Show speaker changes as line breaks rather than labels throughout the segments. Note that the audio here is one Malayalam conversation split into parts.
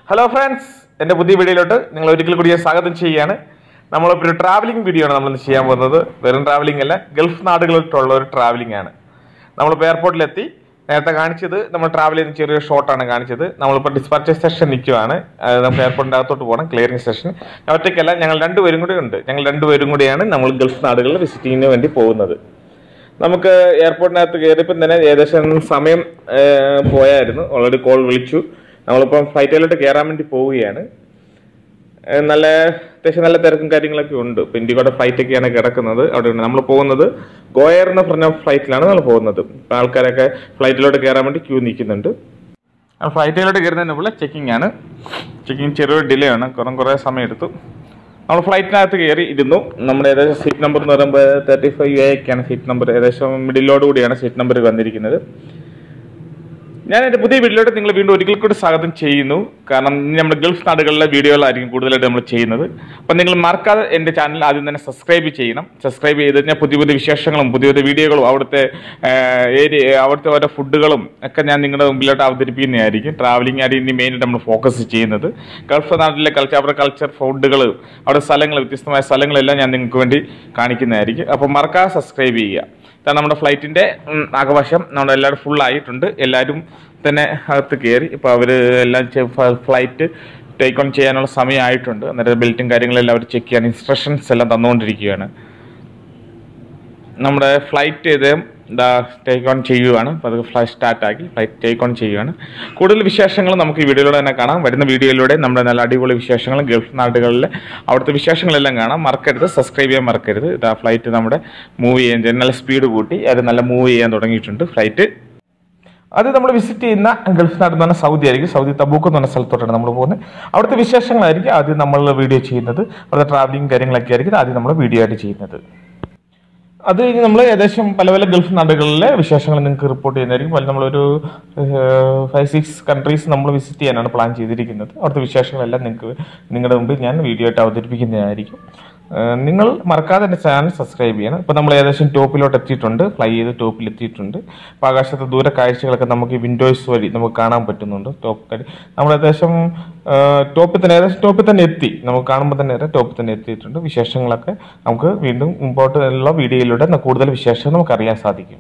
ഹലോ ഫ്രണ്ട്സ് എൻ്റെ പുതിയ വീഡിയോയിലോട്ട് നിങ്ങൾ ഒരിക്കൽ കൂടി ഞാൻ സ്വാഗതം ചെയ്യുകയാണ് നമ്മളിപ്പോൾ ഒരു ട്രാവലിംഗ് വീഡിയോ ആണ് നമ്മൾ ചെയ്യാൻ പോകുന്നത് വെറും ട്രാവലിംഗ് അല്ല ഗൾഫ് നാടുകളിലോട്ടുള്ള ഒരു ട്രാവലിംഗ് ആണ് നമ്മളിപ്പോൾ എയർപോർട്ടിലെത്തി നേരത്തെ കാണിച്ചത് നമ്മൾ ട്രാവൽ ചെയ്യുന്ന ചെറിയൊരു ഷോട്ടാണ് കാണിച്ചത് നമ്മളിപ്പോൾ ഡിസ്പാച്ചർ സെഷൻ നിൽക്കുവാണ് അത് നമുക്ക് എയർപോർട്ടിൻ്റെ അകത്തോട്ട് പോകണം ക്ലിയറിംഗ് സെഷൻ ഒറ്റയ്ക്കല്ല ഞങ്ങൾ രണ്ടുപേരും കൂടി ഉണ്ട് ഞങ്ങൾ രണ്ടുപേരും കൂടിയാണ് നമ്മൾ ഗൾഫ് നാടുകളിൽ വിസിറ്റിങ്ങിന് വേണ്ടി പോകുന്നത് നമുക്ക് എയർപോർട്ടിനകത്ത് കയറിയപ്പം തന്നെ ഏകദേശം സമയം ആ, പോയായിരുന്നു ഓൾറെഡി കോൾ വിളിച്ചു നമ്മളിപ്പം ഫ്ലൈറ്റിലോട്ട് കയറാൻ വേണ്ടി പോവുകയാണ് ആ, നല്ല അത്യാവശ്യം നല്ല തിരക്കും കാര്യങ്ങളൊക്കെ ഉണ്ട് ഇപ്പം ഇന്ത്യയുടെ ഫ്ലൈറ്റ് ഒക്കെയാണ് കിടക്കുന്നത് അവിടെ ഉണ്ട് നമ്മൾ പോകുന്നത് ഗോയർ എന്ന് പറഞ്ഞ ഫ്ലൈറ്റിലാണ് നമ്മൾ പോകുന്നത് ഇപ്പം ആൾക്കാരൊക്കെ ഫ്ലൈറ്റിലോട്ട് കയറാൻ വേണ്ടി ക്യൂ നിൽക്കുന്നുണ്ട് ആ ഫ്ലൈറ്റിലോട്ട് കയറുന്നതിന് മുമ്പ് ചെക്കിംഗ് ആണ് ചെക്കിംഗ് ചെറിയൊരു ഡിലേ ആണ് കുറേ കുറേ സമയം എടുത്തു നമ്മൾ ഫ്ലൈറ്റിനകത്ത് കയറി ഇരുന്നു നമ്മുടെ ഏകദേശം സീറ്റ് നമ്പർ എന്ന് പറയുമ്പോൾ തേർട്ടി ഫൈവ് എ ഒക്കെയാണ് സീറ്റ് നമ്പർ ഏകദേശം മിഡിലോട് കൂടിയാണ് സീറ്റ് നമ്പർ വന്നിരിക്കുന്നത് ഞാൻ എൻ്റെ പുതിയ വീഡിയോയിലോട്ട് നിങ്ങൾ വീണ്ടും ഒരിക്കൽ കൂടി സ്വാഗതം ചെയ്യുന്നു കാരണം ഇനി നമ്മുടെ ഗൾഫ് നാടുകളിലെ വീഡിയോകളായിരിക്കും കൂടുതലായിട്ട് നമ്മൾ ചെയ്യുന്നത് അപ്പം നിങ്ങൾ മറക്കാതെ എൻ്റെ ചാനൽ ആദ്യം തന്നെ സബ്സ്ക്രൈബ് ചെയ്യണം സബ്സ്ക്രൈബ് ചെയ്ത് കഴിഞ്ഞാൽ പുതിയ പുതിയ വിശേഷങ്ങളും പുതിയ പുതിയ വീഡിയോകളും അവിടുത്തെ ഏരിയ അവിടുത്തെ ഓരോ ഫുഡുകളും ഒക്കെ ഞാൻ നിങ്ങളുടെ മുമ്പിലോട്ട് അവതരിപ്പിക്കുന്നതായിരിക്കും ട്രാവലിംഗ് ആയിരിക്കും ഇനി മെയിനായിട്ട് നമ്മൾ ഫോക്കസ് ചെയ്യുന്നത് ഗൾഫ് നാട്ടിലെ കൾച്ചർ അവരുടെ കൾച്ചർ ഫുഡുകൾ അവിടെ സ്ഥലങ്ങൾ വ്യത്യസ്തമായ സ്ഥലങ്ങളെല്ലാം ഞാൻ നിങ്ങൾക്ക് വേണ്ടി കാണിക്കുന്നതായിരിക്കും അപ്പം മറക്കാതെ സബ്സ്ക്രൈബ് ചെയ്യുക ഇതാണ് നമ്മുടെ ഫ്ലൈറ്റിന്റെ ഉം, ആകവശം നമ്മുടെ എല്ലാവരും ഫുൾ ആയിട്ടുണ്ട് എല്ലാവരും തന്നെ അകത്ത് കയറി ഇപ്പോൾ അവർ എല്ലാം ഫ്ലൈറ്റ് ടേക്ക് ഓൺ ചെയ്യാനുള്ള സമയമായിട്ടുണ്ട് അന്നേരം ബെൽറ്റും കാര്യങ്ങളെല്ലാം അവർ ചെക്ക് ചെയ്യാൻ ഇൻസ്ട്രക്ഷൻസ് എല്ലാം തന്നുകൊണ്ടിരിക്കുകയാണ് നമ്മുടെ ഫ്ലൈറ്റ് ഇത് എന്താ ടേക്ക് ഓൺ ചെയ്യുവാണ് അപ്പോൾ അത് ഫ്ലൈറ്റ് സ്റ്റാർട്ടാക്കി ഫ്ലൈറ്റ് ടേക്ക് ഓൺ ചെയ്യുവാണ് കൂടുതൽ വിശേഷങ്ങൾ നമുക്ക് ഈ വീഡിയോയിലൂടെ തന്നെ കാണാം വരുന്ന വീഡിയോയിലൂടെ നമ്മുടെ നല്ല അടിപൊളി വിശേഷങ്ങളും ഗൾഫ് നാടുകളിലെ അവിടുത്തെ വിശേഷങ്ങളെല്ലാം കാണാം മറക്കരുത് സബ്സ്ക്രൈബ് ചെയ്യാൻ മറക്കരുത് ഇതാ ഫ്ലൈറ്റ് നമ്മുടെ മൂവ് ചെയ്യാൻ നല്ല സ്പീഡ് കൂട്ടി അത് നല്ല മൂവ് ചെയ്യാൻ തുടങ്ങിയിട്ടുണ്ട് ഫ്ലൈറ്റ് അത് നമ്മൾ വിസിറ്റ് ചെയ്യുന്ന ഗൾഫ് നാട് എന്ന് പറഞ്ഞാൽ സൗദി ആയിരിക്കും സൗദി തബൂക്ക് എന്ന് പറഞ്ഞ സ്ഥലത്തോട്ടാണ് നമ്മൾ പോകുന്നത് അവിടുത്തെ വിശേഷങ്ങളായിരിക്കും ആദ്യം നമ്മൾ വീഡിയോ ചെയ്യുന്നത് അവിടുത്തെ ട്രാവലിംഗ് കാര്യങ്ങളൊക്കെ ആയിരിക്കും ആദ്യം നമ്മൾ വീഡിയോ ആയിട്ട് ചെയ്യുന്നത് അത് കഴിഞ്ഞ് നമ്മൾ ഏകദേശം പല പല ഗൾഫ് നാടുകളിലെ വിശേഷങ്ങൾ നിങ്ങൾക്ക് റിപ്പോർട്ട് ചെയ്യുന്നതായിരിക്കും പല നമ്മളൊരു ഫൈവ് സിക്സ് കൺട്രീസ് നമ്മൾ വിസിറ്റ് ചെയ്യാനാണ് പ്ലാൻ ചെയ്തിരിക്കുന്നത് അവിടുത്തെ വിശേഷങ്ങളെല്ലാം നിങ്ങൾക്ക് നിങ്ങളുടെ മുമ്പിൽ ഞാൻ വീഡിയോ ആയിട്ട് അവതരിപ്പിക്കുന്നതായിരിക്കും ഏഹ് നിങ്ങൾ മറക്കാതെ എൻ്റെ ചാനൽ സബ്സ്ക്രൈബ് ചെയ്യണം ഇപ്പോൾ നമ്മൾ ഏകദേശം ടോപ്പിലോട്ട് എത്തിയിട്ടുണ്ട് ഫ്ലൈ ചെയ്ത് ടോപ്പിൽ എത്തിയിട്ടുണ്ട് അപ്പോൾ ആകാശത്തെ ദൂര കാഴ്ചകളൊക്കെ നമുക്ക് ഈ വിൻഡോസ് വഴി നമുക്ക് കാണാൻ പറ്റുന്നുണ്ട് ടോപ്പ് കടി നമ്മൾ ഏകദേശം ടോപ്പിൽ തന്നെ ഏകദേശം ടോപ്പിൽ തന്നെ എത്തി നമുക്ക് കാണുമ്പോൾ തന്നെ അറിയാം ടോപ്പിൽ തന്നെ എത്തിയിട്ടുണ്ട് വിശേഷങ്ങളൊക്കെ നമുക്ക് വീണ്ടും മുമ്പോട്ട് ഉള്ള വീഡിയോയിലൂടെ ന- കൂടുതൽ വിശേഷം നമുക്ക് അറിയാൻ സാധിക്കും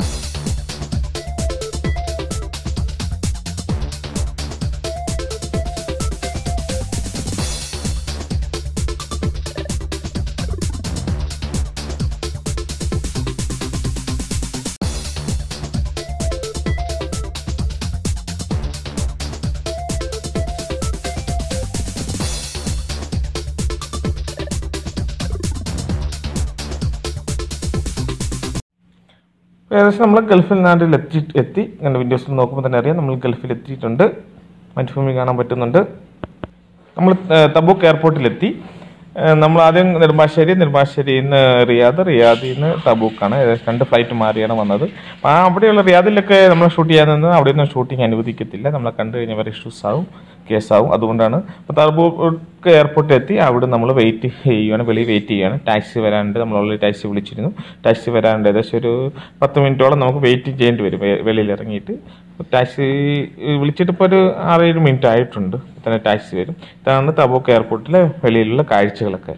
ഏകദേശം നമ്മൾ ഗൾഫിൽ നാട്ടിൽ എത്തി എത്തി അങ്ങനെ വിൻഡോസിൽ നോക്കുമ്പോൾ തന്നെ അറിയാം നമ്മൾ ഗൾഫിൽ എത്തിയിട്ടുണ്ട് മരുഭൂമി കാണാൻ പറ്റുന്നുണ്ട് നമ്മൾ ഏഹ്, തബൂക്ക് എയർപോർട്ടിലെത്തി ഏഹ്, നമ്മൾ ആദ്യം നെടുമ്പാശ്ശേരി നെടുമ്പാശ്ശേരിയിൽ നിന്ന് റിയാദ് റിയാദിൽ നിന്ന് തബൂക്കാണ് ഏകദേശം രണ്ട് ഫ്ലൈറ്റ് മാറിയാണ് വന്നത് അപ്പോൾ ആ അവിടെയുള്ള റിയാദിലൊക്കെ നമ്മൾ ഷൂട്ട് ചെയ്യാൻ നിന്ന് അവിടെ ഒന്നും ഷൂട്ടിംഗ് അനുവദിക്കത്തില്ല നമ്മളെ കണ്ടു കഴിഞ്ഞാൽ വേറെ ഇഷ്യൂസ് ആവും കേസാവും അതുകൊണ്ടാണ് അപ്പോൾ തബൂക്ക് എയർപോർട്ടിൽ എത്തി അവിടെ നമ്മൾ വെയിറ്റ് ചെയ്യുകയാണ് വെളിയിൽ വെയിറ്റ് ചെയ്യുകയാണ് ടാക്സി വരാണ്ട് നമ്മൾ ഓൾറെഡി ടാക്സി വിളിച്ചിരുന്നു ടാക്സി വരാണ്ട് ഏകദേശം ഒരു പത്ത് മിനിറ്റോളം നമുക്ക് വെയിറ്റ് ചെയ്യേണ്ടി വരും വെ- വെളിയിൽ ഇറങ്ങിയിട്ട് ടാക്സി വിളിച്ചിട്ട് ഇപ്പോൾ ഒരു ആറേഴ് മിനിറ്റ് ആയിട്ടുണ്ട് തന്നെ ടാക്സി വരും ഇതാണ് തബോക്ക് എയർപോർട്ടിലെ വെളിയിലുള്ള കാഴ്ചകളൊക്കെ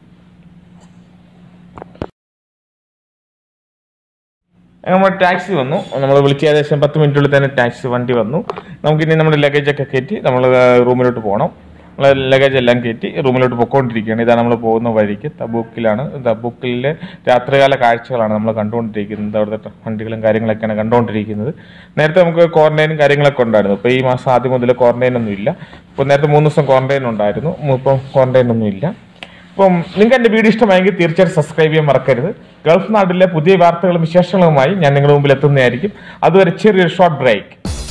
നമ്മൾ ടാക്സി വന്നു നമ്മൾ വിളിച്ച ഏകദേശം പത്ത് മിനിറ്റുള്ളിൽ തന്നെ ടാക്സി വണ്ടി വന്നു നമുക്കിനി നമ്മുടെ ലഗേജ് ഒക്കെ കയറ്റി നമ്മൾ റൂമിലോട്ട് പോകണം നമ്മൾ ലഗേജ് എല്ലാം കയറ്റി റൂമിലോട്ട് പൊക്കോണ്ടിരിക്കുകയാണ് ഇതാണ് നമ്മൾ പോകുന്ന വഴിക്ക് തബൂക്കിലാണ് തബൂക്കിലെ രാത്രികാല കാഴ്ചകളാണ് നമ്മൾ കണ്ടുകൊണ്ടിരിക്കുന്നത് അവിടുത്തെ വണ്ടികളും കാര്യങ്ങളൊക്കെയാണ് കണ്ടുകൊണ്ടിരിക്കുന്നത് നേരത്തെ നമുക്ക് ക്വാറന്റൈനും കാര്യങ്ങളൊക്കെ ഉണ്ടായിരുന്നു ഇപ്പോൾ ഈ മാസം ആദ്യം മുതൽ ക്വാറന്റൈൻ ഒന്നും ഇല്ല ഇപ്പോൾ നേരത്തെ മൂന്ന് ദിവസം ക്വാറന്റൈൻ ഉണ്ടായിരുന്നു ഇപ്പം ക്വാറന്റൈൻ ഒന്നും ഇല്ല അപ്പം നിങ്ങൾക്ക് എൻ്റെ വീഡിയോ ഇഷ്ടമായെങ്കിൽ തീർച്ചയായിട്ടും സബ്സ്ക്രൈബ് ചെയ്യാൻ മറക്കരുത് ഗൾഫ് നാട്ടിലെ പുതിയ വാർത്തകളും വിശേഷങ്ങളുമായി ഞാൻ നിങ്ങളുടെ മുമ്പിൽ എത്തുന്നതായിരിക്കും അതുവരെ ചെറിയൊരു ഷോർട്ട് ബ്രേക്ക്